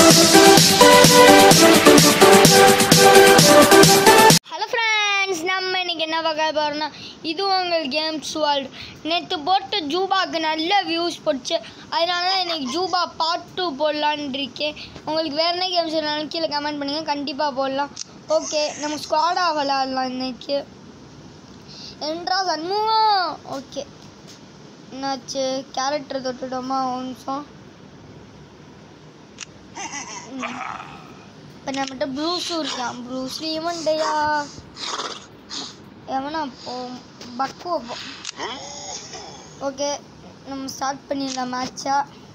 Hello friends நம்ம இன்னைக்கு என்ன பார்க்க போகிறோம்னா இது உங்கள் கேம்ஸ் வேர்ல்டு நேற்று போட்டு ஜூபாக்கு நல்ல வியூஸ் போச்சு அதனால தான் இன்னைக்கு ஜூபா பார்ட் டூ போடலான்னு இருக்கேன் உங்களுக்கு வேறு என்ன கேம்ஸ் வேணாலும் கீழே கமெண்ட் பண்ணுங்கள் கண்டிப்பாக போடலாம் ஓகே நம்ம ஸ்குவாடாக விளாட்லாம் இன்னைக்கு என்றா சண்முகம் ஓகே என்னாச்சு கேரக்டர் தொட்டுட்டோமா ஒரு நிமிஷம் இப்போ நம்மகிட்ட ப்ளூஸும் இருக்கான் ப்ளூஸ்லி இவன்டையா எவனா போ பக்குவ போ ஓகே நம்ம ஸ்டார்ட் பண்ணிடலாம் மேட்சா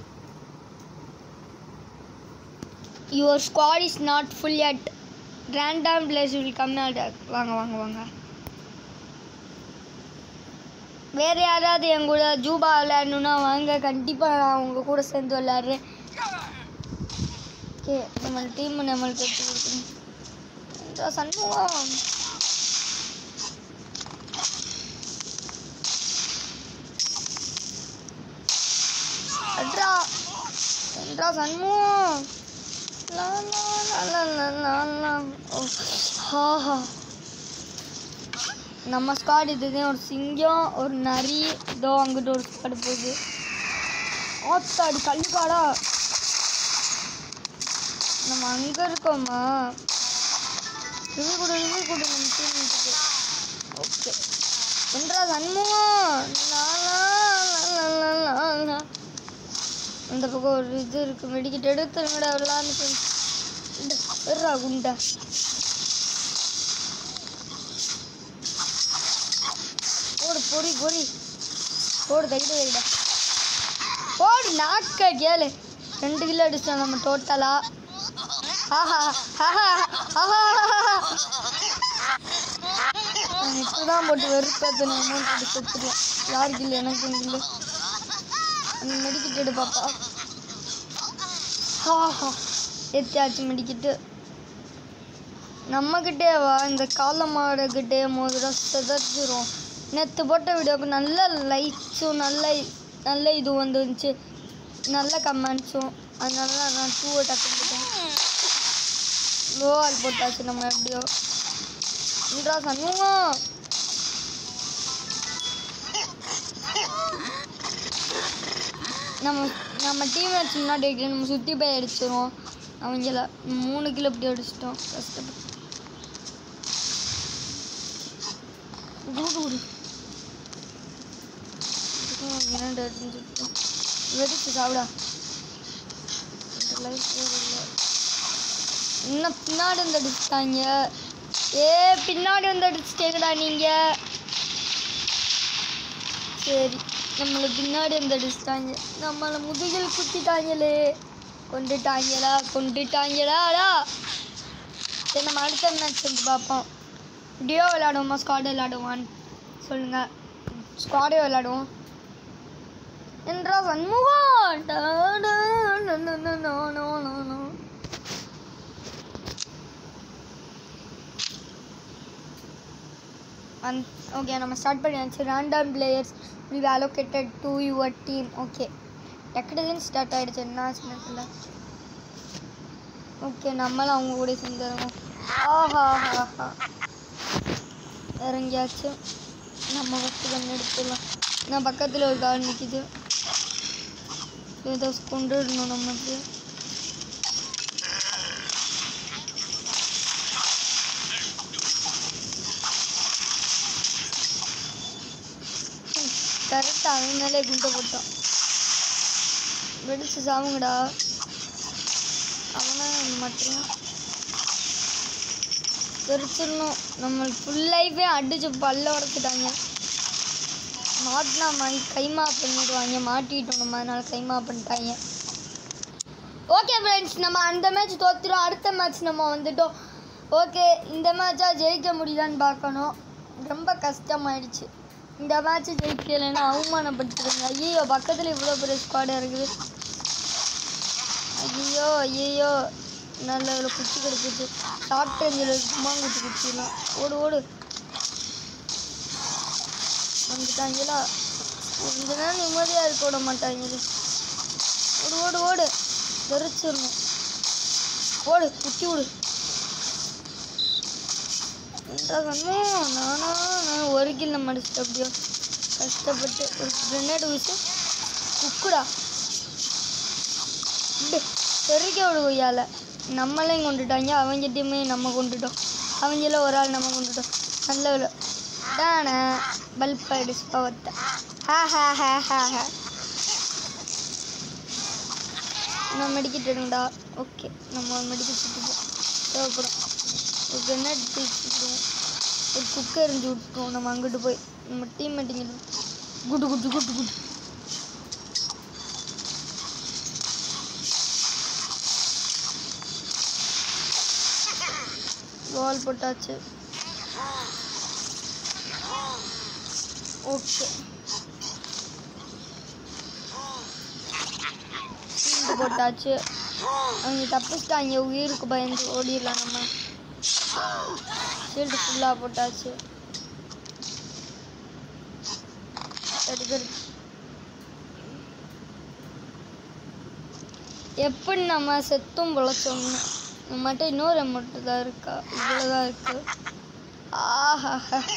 your squad is not full yet random place will come வாங்க வாங்க வாங்க வேறு யாராவது என் கூட ஜூபா விளையாடணுன்னா வாங்க கண்டிப்பாக நான் உங்கள் கூட சேர்ந்து விளையாடுறேன் ஓகே நம்ம டீம் நம்மளுக்கு எடுத்து கொடுக்கணும் இந்த சண்முகம் அட்ரா என்றா சண்முகம் லா, லா, லா, லா, லா, லா, லா. ஓ, ஆஹா. நம்ம ஸ்குவாட் இதுதான் ஒரு சிங்கம் ஒரு நரி இதோ அங்கிட்டு ஒரு ஸ்குவாடு போகுது ஆத்தாடி கல்லுக்காடா நம்ம அங்க இருக்கோமா ரிவி கொடு ரிவி கொடு நம்ம டீமுக்கு ஓகே என்றா சண்முகம் லா, லா, லா, லா, லா, லா. இந்த பக்கம் ஒரு இது இருக்கு மெடிக்கிட்டு எடுத்துருங்கடா விளாண்டு வெறா குண்டா போடு பொறி பொறி போடு தைட்டு வைடா போடு நாக்க கேளு ரெண்டு கிலோ அடிச்சோம் நம்ம டோட்டலா ஆஹா ஆஹா ஆஹா நான் இப்படிதான் போட்டு வெறுப்பேத்து நான் அமௌண்ட் போட்டு செத்துருவேன் யாருக்கு இல்லை எனக்கு இல்லை அந்த மெடிக்கிட்டு எடு பாப்பா ஆஹா எத்தியாச்சு மெடிக்கிட்டு நம்மக்கிட்டே வா இந்த காளை மாடுகிட்டே மோதிர செதச்சிரும் நேற்று போட்ட வீடியோவுக்கு நல்ல லைக்ஸும் நல்ல நல்ல இது வந்துருந்துச்சு நல்ல கமெண்ட்ஸும் அதனால தான் நான் டூவை டக்கு போட்டேன் லோ ஆல் போட்டாச்சு நம்ம எப்படியோ இன்றா சண்முகம் நம்ம நம்ம டீம் மேட்ச் முன்னாடி அடிக்கல நம்ம சுற்றி போய் அடிச்சிருவோம் அவங்கள மூணு கிலோ இப்படி அடிச்சிட்டோம் கஷ்டப்பட்டு குடு குடு இரண்டு அடிச்சுட்டோம் வெடிச்சு சாப்பிடா லைஃப் இன்னும் பின்னாடி வந்து அடிச்சிட்டாங்க ஏ பின்னாடி வந்து அடிச்சிட்டேங்கடா நீங்கள் சரி நம்மளை பின்னாடி வந்து அடிச்சிட்டாங்க நம்மளை முதுகில் குத்திட்டாங்களே கொண்டுட்டாங்களா கொண்டுட்டாங்களாடா சரி நம்ம அடுத்த மேட்ச் வந்து பார்ப்போம் டியோ விளையாடுவோமா ஸ்குவாட் விளையாடுவான்னு சொல்லுங்கள் ஸ்குவாடே விளையாடுவோம் என்றா சண்முகம் டா, டா, நா, நா, நா, நா, நா, நா, நா. அந் ஓகே நம்ம ஸ்டார்ட் பண்ணியாச்சு random players will allocated to your team okay டக்குனு ஸ்டார்ட் ஆகிடுச்சு என்ன சின்னத்தில் ஓகே நம்மளும் அவங்க கூட சேர்ந்துருவோம் ஆஹா ஆஹா ஆஹா இறங்கியாச்சு நம்ம ஃபஸ்ட்டு கண் எடுத்துடலாம் நான் பக்கத்தில் ஒரு கார் நிற்கிது ஏதோ கொண்டுடணும் நமக்கு கரெக்டாக அவன் மேலே குண்டை போட்டான் வெடிச்சு சாவுங்கடா அவனா மட்டும் தெரிச்சிடணும் நம்ம ஃபுல் லைஃபே அடிச்சு பல்ல உடச்சிட்டாங்க மாட்டினா மை கைமா பண்ணிடுவாங்க மாட்டிட்டோம் நம்ம அதனால கைமா பண்ணிட்டாங்க ஓகே ஃப்ரெண்ட்ஸ் நம்ம அந்த மேட்ச் தோத்துறோம் அடுத்த மேட்ச் நம்ம வந்துட்டோம் ஓகே இந்த மேட்சா ஜெயிக்க முடியுதான்னு பார்க்கணும் ரொம்ப கஷ்டமாயிடுச்சு இந்த மேட்ச் ஜெயிக்கலைன்னா அவமானப்படுத்துருங்க ஐயோ பக்கத்தில் இவ்வளோ பெரிய ஸ்குவாடாக இருக்குது ஐயோ ஐயோ நல்ல இவ்வளோ குச்சி கிடச்சிச்சு ஷார்ட் ரேஞ்சில் சும்மா குச்சி குச்சிடலாம் ஓடு ஓடு வந்துட்டாங்களா கொஞ்ச நேரம் நிம்மதியாக இருக்க விட மாட்டாங்க ஓடு ஓடு ஓடு தெரிச்சிடணும் ஓடு குத்தி விடு என்ன பண்ணும் நானா நான் ஒரு கிலோ மடிச்சிட்டு அப்படியோ கஷ்டப்பட்டு ஒரு கிரனேட் வீசு குக்குடா இப்படி தெறிக்க விடு கொய்யால நம்மளையும் கொண்டுட்டாங்க அவங்க டீமே நம்ம கொண்டுட்டோம் அவங்கள ஒரு ஆள் நம்ம கொண்டுட்டோம் நல்ல விட தானே பல்ப் அடிச்சு பவத்தை ஹா ஹா ஹா ஹா ஹா நான் மெடிக்கிட்டு இருக்கேன்டா ஓகே நம்ம மெடிக்கல் சுற்றுப்போம் தேவைப்படும் ஒரு கிரனேட் தூக்கிடுவோம் ஒரு குக்கர் எரிஞ்சு விட்டுருவோம் நம்ம அங்கிட்டு போய் நம்ம team meeting good good good good wall போட்டாச்சு ஓகே ஷீல்டு போட்டாச்சு அவங்க தப்பிச்சிட்டாங்க உயிருக்கு பயந்து ஓடிடலாம் நம்ம ஷீல்டு ஃபுல்லாக போட்டாச்சு எடுக்கிறது எப்படி நம்ம செத்தும் பொழைச்சோம்னு நம்மகிட்ட இன்னொரு அமௌண்ட் தான் இருக்கா இவ்வளோதான் இருக்கு ஆஹா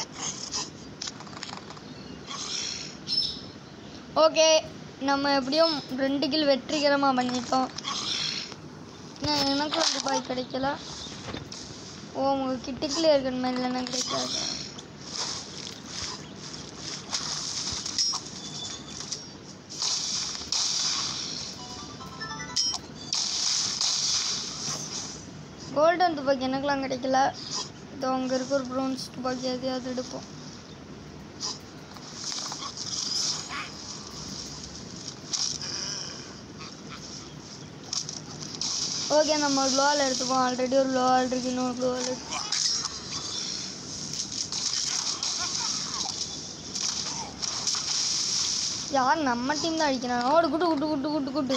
ஓகே நம்ம எப்படியும் ரெண்டு கில் வெற்றிகரமாக பண்ணிட்டோம் நான் எனக்கு வந்து பாய் கிடைக்கல ஓ உங்கள் கிட்டுக்குள்ளே இருக்கிற மாதிரி இல்லைன்னா கிடைக்காது கோல்டன் துப்பாக்கி எனக்குலாம் கிடைக்கல இதோ அங்கே இருக்க ஒரு ப்ரௌன்ஸ் துப்பாக்கி எதையாவது எடுப்போம் ஓகே நம்ம ஒரு க்ளோவால் எடுத்துப்போம் ஆல்ரெடி ஒரு க்ளோவால் இருக்கு இன்னொரு க்ளோவால் இருக்கு யார் நம்ம டீம் தான் அடிக்கிறாங்க ஓடு good good good good good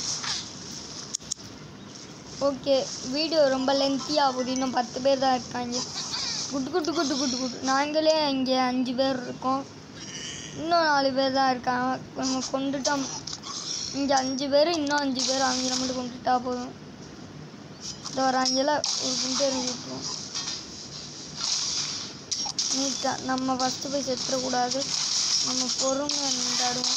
okay video ரொம்ப லென்த்தியாக போகுது இன்னும் பத்து பேர் தான் இருக்காங்க good good good good good நாங்களே இங்கே அஞ்சு பேர் இருக்கோம் இன்னும் நாலு பேர் தான் இருக்காங்க நம்ம கொண்டுட்டோம் இங்கே அஞ்சு பேர் இன்னும் அஞ்சு பேர் அவங்கள மட்டும் கொண்டுட்டா போதும் இந்த ஒரு அஞ்சில் ஒரு குண்டு எறிஞ்சு விட்டுருவோம் நீட்டாக நம்ம ஃபஸ்ட்டு போய் செத்துடக்கூடாது நம்ம பொறுமையாக நின்றாடுவோம்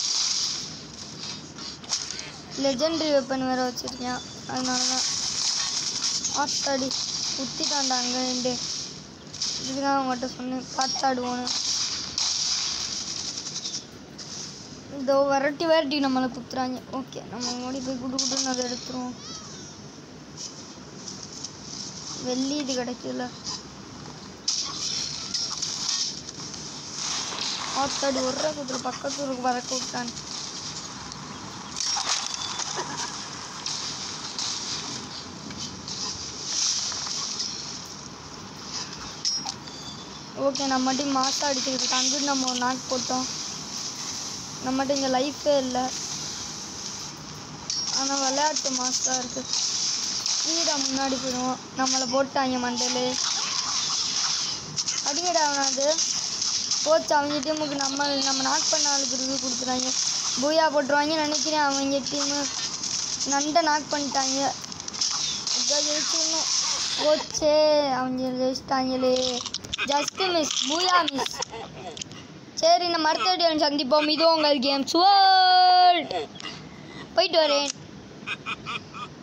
லெஜெண்டரி வெப்பன் வேறு வச்சுருக்கேன் அதனால தான் ஆத்தாடி குத்திட்டாண்டா அங்கே நின்று இதுதான் அவங்ககிட்ட சொன்னேன் காத்தாடுவோன்னு இதோ விரட்டி விரட்டி நம்மளை குத்துறாங்க ஓகே நம்ம ஓடி போய் குடு குடுன்னு அதை எடுத்துருவோம் வெள்ளி இது கிடைக்கல ஆத்தாடி ஒரு குத்துரு பக்கத்து ஊருக்கு பறக்க விட்டான் ஓகே நம்ம டீம் மாசம் அடிச்சுக்கிட்டு இருக்கு அங்கிட்டு நம்ம ஒரு நாக் போட்டோம் நம்மகிட்ட இங்கே லைஃபே இல்லை ஆனால் விளையாட்டு மாஸ்டாக இருக்குது ஸ்பீடாக முன்னாடி போயிடுவோம் நம்மளை போட்டாங்க மண்டலே அடிங்கடா அவனாது போச்சு அவங்க டீமுக்கு நம்ம நம்ம நாக் பண்ண ஆளுக்கு ரிவ்யூ கொடுத்துட்டாங்க பூயா போட்டுருவாங்கன்னு நினைக்கிறேன் அவங்க டீமு நண்டை நாக் பண்ணிட்டாங்க இதான் ஜெயிச்சிடணும் போச்சே அவங்க ஜெயிச்சிட்டாங்களே ஜஸ்ட் மிஸ் பூயா மிஸ் சரி நம்ம அடுத்த வீடியோ சந்திப்போம் இது உங்கள் கேம்ஸ் வேர்ல்ட் போயிட்டு வரேன்